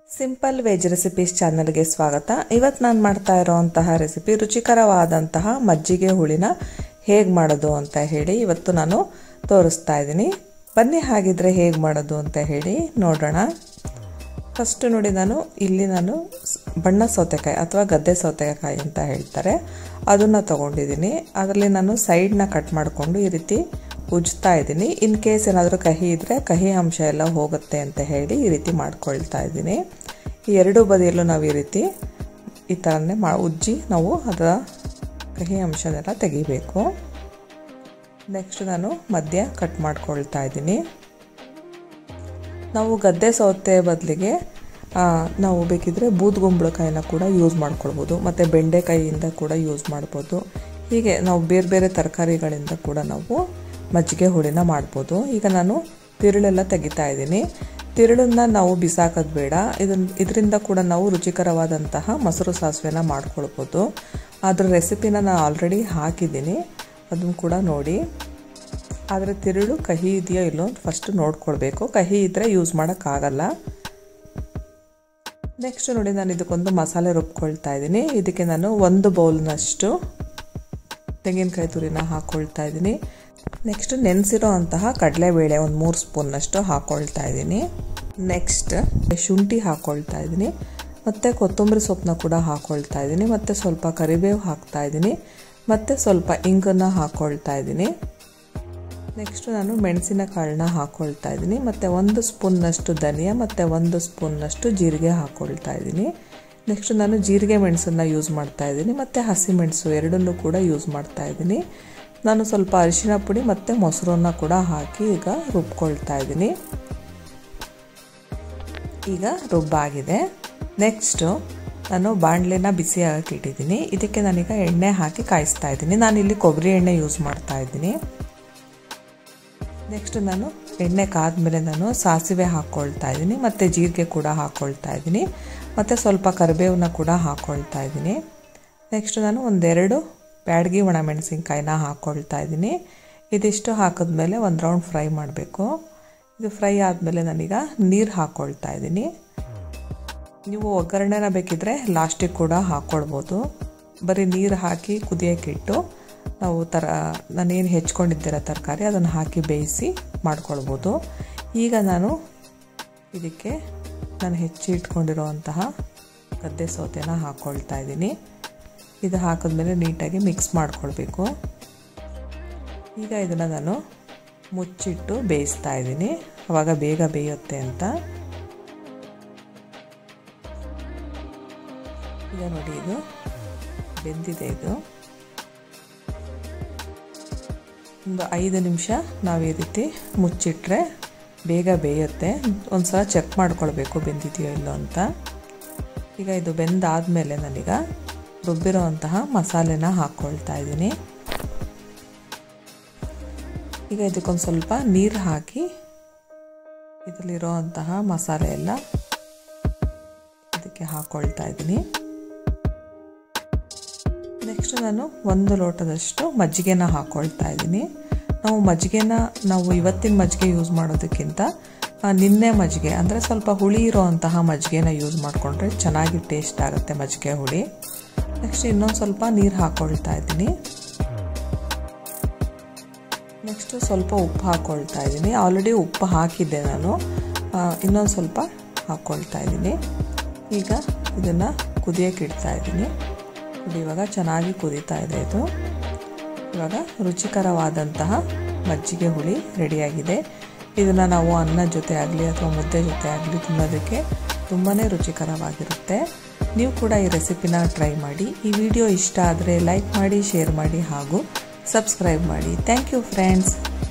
simple veg recipes ಚಾನಲ್ಗೆ ಸ್ವಾಗತ ಇವತ್ತು ನಾನು ಮಾಡ್ತಾ ಇರೋವಂತಹ ರೆಸಿಪಿ ರುಚಿಕರವಾದಂತಹ ಮಜ್ಜಿಗೆ ಹುಳಿನ ಹೇಗೆ ಮಾಡೋದು ಅಂತ ಹೇಳಿ ಇವತ್ತು ನಾನು ತೋರಿಸ್ತಾ ಇದ್ದೀನಿ ಬನ್ನಿ ಹಾಗಿದ್ರೆ ಹೇಗೆ ಮಾಡೋದು ಅಂತ ಹೇಳಿ ನೋಡೋಣ ಫಸ್ಟ್ ನೋಡಿ ನಾನು ಇಲ್ಲಿ ನಾನು ಬಣ್ಣ ಸೌತೆಕಾಯಿ ಅಥವಾ ಗದ್ದೆ ಸೌತೆಕಾಯಿ ಅಂತ ಹೇಳ್ತಾರೆ ಅದನ್ನು ತೊಗೊಂಡಿದ್ದೀನಿ ಅದರಲ್ಲಿ ನಾನು ಸೈಡ್ನ ಕಟ್ ಮಾಡಿಕೊಂಡು ಈ ರೀತಿ ಉಜ್ತಾ ಇದ್ದೀನಿ ಇನ್ ಕೇಸ್ ಏನಾದರೂ ಕಹಿ ಇದ್ದರೆ ಕಹಿ ಅಂಶ ಎಲ್ಲ ಹೋಗುತ್ತೆ ಅಂತ ಹೇಳಿ ಈ ರೀತಿ ಮಾಡ್ಕೊಳ್ತಾ ಇದ್ದೀನಿ ಈ ಎರಡೂ ಬದಿಯಲ್ಲೂ ನಾವು ಈ ರೀತಿ ಈ ಥರನೇ ಮಾ ಉಜ್ಜಿ ನಾವು ಅದರ ಕಹಿ ಅಂಶನೆಲ್ಲ ತೆಗಿಬೇಕು ನೆಕ್ಸ್ಟ್ ನಾನು ಮಧ್ಯ ಕಟ್ ಮಾಡ್ಕೊಳ್ತಾ ಇದ್ದೀನಿ ನಾವು ಗದ್ದೆ ಸೌತೆ ಬದಲಿಗೆ ನಾವು ಬೇಕಿದ್ರೆ ಬೂದ್ಗುಂಬಳಕಾಯಿನ ಕೂಡ ಯೂಸ್ ಮಾಡ್ಕೊಳ್ಬೋದು ಮತ್ತು ಬೆಂಡೆಕಾಯಿಯಿಂದ ಕೂಡ ಯೂಸ್ ಮಾಡ್ಬೋದು ಹೀಗೆ ನಾವು ಬೇರೆ ಬೇರೆ ತರಕಾರಿಗಳಿಂದ ಕೂಡ ನಾವು ಮಜ್ಜಿಗೆ ಹುಳಿನ ಮಾಡ್ಬೋದು ಈಗ ನಾನು ತಿರುಳೆಲ್ಲ ತೆಗಿತಾ ಇದ್ದೀನಿ ತಿರುಳನ್ನ ನಾವು ಬಿಸಾಕೋದು ಬೇಡ ಇದನ್ನ ಇದರಿಂದ ಕೂಡ ನಾವು ರುಚಿಕರವಾದಂತಹ ಮೊಸರು ಸಾಸಿವೆನ ಮಾಡ್ಕೊಳ್ಬೋದು ಅದ್ರ ರೆಸಿಪಿನ ನಾನು ಆಲ್ರೆಡಿ ಹಾಕಿದ್ದೀನಿ ಅದನ್ನು ಕೂಡ ನೋಡಿ ಆದರೆ ತಿರುಳು ಕಹಿ ಇದೆಯೋ ಇಲ್ಲೋ ಫಸ್ಟ್ ನೋಡ್ಕೊಳ್ಬೇಕು ಕಹಿ ಇದ್ದರೆ ಯೂಸ್ ಮಾಡೋಕ್ಕಾಗಲ್ಲ ನೆಕ್ಸ್ಟ್ ನೋಡಿ ನಾನು ಇದಕ್ಕೊಂದು ಮಸಾಲೆ ರುಬ್ಕೊಳ್ತಾ ಇದ್ದೀನಿ ಇದಕ್ಕೆ ನಾನು ಒಂದು ಬೌಲ್ನಷ್ಟು ತೆಂಗಿನಕಾಯಿ ತುರಿನ ಹಾಕ್ಕೊಳ್ತಾ ಇದ್ದೀನಿ ನೆಕ್ಸ್ಟ್ ನೆನೆಸಿರೋ ಅಂತಹ ಕಡಲೆಬೇಳೆ ಒಂದು ಮೂರು ಸ್ಪೂನ್ನಷ್ಟು ಹಾಕ್ಕೊಳ್ತಾ ಇದ್ದೀನಿ ನೆಕ್ಸ್ಟ್ ಶುಂಠಿ ಹಾಕ್ಕೊಳ್ತಾ ಇದ್ದೀನಿ ಮತ್ತು ಕೊತ್ತಂಬರಿ ಸೊಪ್ಪನ್ನ ಕೂಡ ಹಾಕ್ಕೊಳ್ತಾ ಇದ್ದೀನಿ ಮತ್ತು ಸ್ವಲ್ಪ ಕರಿಬೇವು ಹಾಕ್ತಾ ಇದ್ದೀನಿ ಮತ್ತು ಸ್ವಲ್ಪ ಇಂಗನ್ನು ಹಾಕ್ಕೊಳ್ತಾ ಇದ್ದೀನಿ ನೆಕ್ಸ್ಟ್ ನಾನು ಮೆಣಸಿನ ಕಾಳನ್ನ ಹಾಕ್ಕೊಳ್ತಾ ಇದ್ದೀನಿ ಮತ್ತು ಒಂದು ಸ್ಪೂನ್ನಷ್ಟು ಧನಿಯಾ ಮತ್ತು ಒಂದು ಸ್ಪೂನ್ನಷ್ಟು ಜೀರಿಗೆ ಹಾಕ್ಕೊಳ್ತಾ ಇದ್ದೀನಿ ನೆಕ್ಸ್ಟ್ ನಾನು ಜೀರಿಗೆ ಮೆಣಸನ್ನು ಯೂಸ್ ಮಾಡ್ತಾ ಇದ್ದೀನಿ ಮತ್ತು ಹಸಿ ಮೆಣಸು ಎರಡನ್ನೂ ಕೂಡ ಯೂಸ್ ಮಾಡ್ತಾ ಇದ್ದೀನಿ ನಾನು ಸ್ವಲ್ಪ ಅರಿಶಿನ ಪುಡಿ ಮತ್ತು ಮೊಸರನ್ನ ಕೂಡ ಹಾಕಿ ಈಗ ರುಬ್ಕೊಳ್ತಾ ಇದ್ದೀನಿ ಈಗ ರುಬ್ಬಾಗಿದೆ ನೆಕ್ಸ್ಟು ನಾನು ಬಾಣಲೆನ ಬಿಸಿ ಆಗಕ್ಕೆ ಇಟ್ಟಿದ್ದೀನಿ ಇದಕ್ಕೆ ನಾನೀಗ ಎಣ್ಣೆ ಹಾಕಿ ಕಾಯಿಸ್ತಾ ಇದ್ದೀನಿ ನಾನಿಲ್ಲಿ ಕೊಬ್ಬರಿ ಎಣ್ಣೆ ಯೂಸ್ ಮಾಡ್ತಾ ಇದ್ದೀನಿ ನೆಕ್ಸ್ಟ್ ನಾನು ಎಣ್ಣೆ ಕಾದ್ಮೇಲೆ ನಾನು ಸಾಸಿವೆ ಹಾಕ್ಕೊಳ್ತಾ ಇದ್ದೀನಿ ಮತ್ತು ಜೀರಿಗೆ ಕೂಡ ಹಾಕ್ಕೊಳ್ತಾ ಇದ್ದೀನಿ ಮತ್ತು ಸ್ವಲ್ಪ ಕರಿಬೇವನ್ನ ಕೂಡ ಹಾಕ್ಕೊಳ್ತಾ ಇದ್ದೀನಿ ನೆಕ್ಸ್ಟ್ ನಾನು ಒಂದೆರಡು ಬ್ಯಾಡಗಿ ಒಣಮೆಣಸಿನ್ಕಾಯಿನ ಹಾಕ್ಕೊಳ್ತಾ ಇದ್ದೀನಿ ಇದಿಷ್ಟು ಹಾಕಿದ್ಮೇಲೆ ಒಂದು ರೌಂಡ್ ಫ್ರೈ ಮಾಡಬೇಕು ಇದು ಫ್ರೈ ಆದಮೇಲೆ ನಾನೀಗ ನೀರು ಹಾಕ್ಕೊಳ್ತಾ ಇದ್ದೀನಿ ನೀವು ಒಗ್ಗರಣೆನ ಬೇಕಿದ್ರೆ ಲಾಸ್ಟಿಗೆ ಕೂಡ ಹಾಕ್ಕೊಳ್ಬೋದು ಬರೀ ನೀರು ಹಾಕಿ ಕುದಿಯೋಕ್ಕಿಟ್ಟು ನಾವು ತರ ನಾನೇನು ಹೆಚ್ಕೊಂಡಿದ್ದೀರ ತರಕಾರಿ ಅದನ್ನು ಹಾಕಿ ಬೇಯಿಸಿ ಮಾಡ್ಕೊಳ್ಬೋದು ಈಗ ನಾನು ಇದಕ್ಕೆ ನಾನು ಹೆಚ್ಚಿ ಇಟ್ಕೊಂಡಿರೋವಂತಹ ಗದ್ದೆ ಸೌತೆನ ಹಾಕ್ಕೊಳ್ತಾ ಇದ್ದೀನಿ ಇದು ಹಾಕಿದ್ಮೇಲೆ ನೀಟಾಗಿ ಮಿಕ್ಸ್ ಮಾಡ್ಕೊಳ್ಬೇಕು ಈಗ ಇದನ್ನು ನಾನು ಮುಚ್ಚಿಟ್ಟು ಬೇಯಿಸ್ತಾ ಇದ್ದೀನಿ ಆವಾಗ ಬೇಗ ಬೇಯುತ್ತೆ ಅಂತ ಈಗ ನೋಡಿ ಇದು ಬೆಂದಿದೆ ಇದು ಒಂದು ಐದು ನಿಮಿಷ ನಾವು ಈ ರೀತಿ ಮುಚ್ಚಿಟ್ರೆ ಬೇಗ ಬೇಯುತ್ತೆ ಒಂದು ಸಲ ಚೆಕ್ ಮಾಡ್ಕೊಳ್ಬೇಕು ಬೆಂದಿದೆಯೋ ಇಲ್ಲೋ ಅಂತ ಈಗ ಇದು ಬೆಂದಾದಮೇಲೆ ನಾನೀಗ ರುಬ್ಬಿರೋ ಅಂತಹ ಮಸಾಲೆನ ಹಾಕ್ಕೊಳ್ತಾ ಇದ್ದೀನಿ ಈಗ ಇದಕ್ಕೊಂದು ಸ್ವಲ್ಪ ನೀರು ಹಾಕಿ ಇದರಲ್ಲಿರೋ ಅಂತಹ ಮಸಾಲೆ ಎಲ್ಲ ಇದಕ್ಕೆ ಹಾಕ್ಕೊಳ್ತಾ ಇದ್ದೀನಿ ನೆಕ್ಸ್ಟ್ ನಾನು ಒಂದು ಲೋಟದಷ್ಟು ಮಜ್ಜಿಗೆನ ಹಾಕ್ಕೊಳ್ತಾ ಇದ್ದೀನಿ ನಾವು ಮಜ್ಜಿಗೆನ ನಾವು ಇವತ್ತಿನ ಮಜ್ಜಿಗೆ ಯೂಸ್ ಮಾಡೋದಕ್ಕಿಂತ ನಿನ್ನೆ ಮಜ್ಜಿಗೆ ಅಂದರೆ ಸ್ವಲ್ಪ ಹುಳಿ ಇರೋ ಅಂತಹ ಮಜ್ಜಿಗೆನ ಯೂಸ್ ಮಾಡಿಕೊಂಡ್ರೆ ಚೆನ್ನಾಗಿ ಟೇಸ್ಟ್ ಆಗುತ್ತೆ ಮಜ್ಜಿಗೆ ಹುಳಿ ನೆಕ್ಸ್ಟ್ ಇನ್ನೊಂದು ಸ್ವಲ್ಪ ನೀರು ಹಾಕ್ಕೊಳ್ತಾ ಇದ್ದೀನಿ ನೆಕ್ಸ್ಟ್ ಸ್ವಲ್ಪ ಉಪ್ಪು ಹಾಕ್ಕೊಳ್ತಾ ಇದ್ದೀನಿ ಆಲ್ರೆಡಿ ಉಪ್ಪು ಹಾಕಿದ್ದೆ ನಾನು ಇನ್ನೊಂದು ಸ್ವಲ್ಪ ಹಾಕ್ಕೊಳ್ತಾ ಇದ್ದೀನಿ ಈಗ ಇದನ್ನು ಕುದಿಯೋಕೆ ಇಡ್ತಾ ಇದ್ದೀನಿ ಇವಾಗ ಚೆನ್ನಾಗಿ ಕುದೀತಾ ಇದೆ ಇದು ಇವಾಗ ರುಚಿಕರವಾದಂತಹ ಮಜ್ಜಿಗೆ ಹುಳಿ ರೆಡಿಯಾಗಿದೆ ಇದನ್ನು ನಾವು ಅನ್ನ ಜೊತೆ ಆಗಲಿ ಅಥವಾ ಮುದ್ದೆ ಜೊತೆ ಆಗಲಿ ತಿನ್ನೋದಕ್ಕೆ ತುಂಬಾ ರುಚಿಕರವಾಗಿರುತ್ತೆ ನೀವು ಕೂಡ ಈ ರೆಸಿಪಿನ ಟ್ರೈ ಮಾಡಿ ಈ ವಿಡಿಯೋ ಇಷ್ಟ ಆದರೆ ಲೈಕ್ ಮಾಡಿ ಶೇರ್ ಮಾಡಿ ಹಾಗೂ ಸಬ್ಸ್ಕ್ರೈಬ್ ಮಾಡಿ ಥ್ಯಾಂಕ್ ಯು ಫ್ರೆಂಡ್ಸ್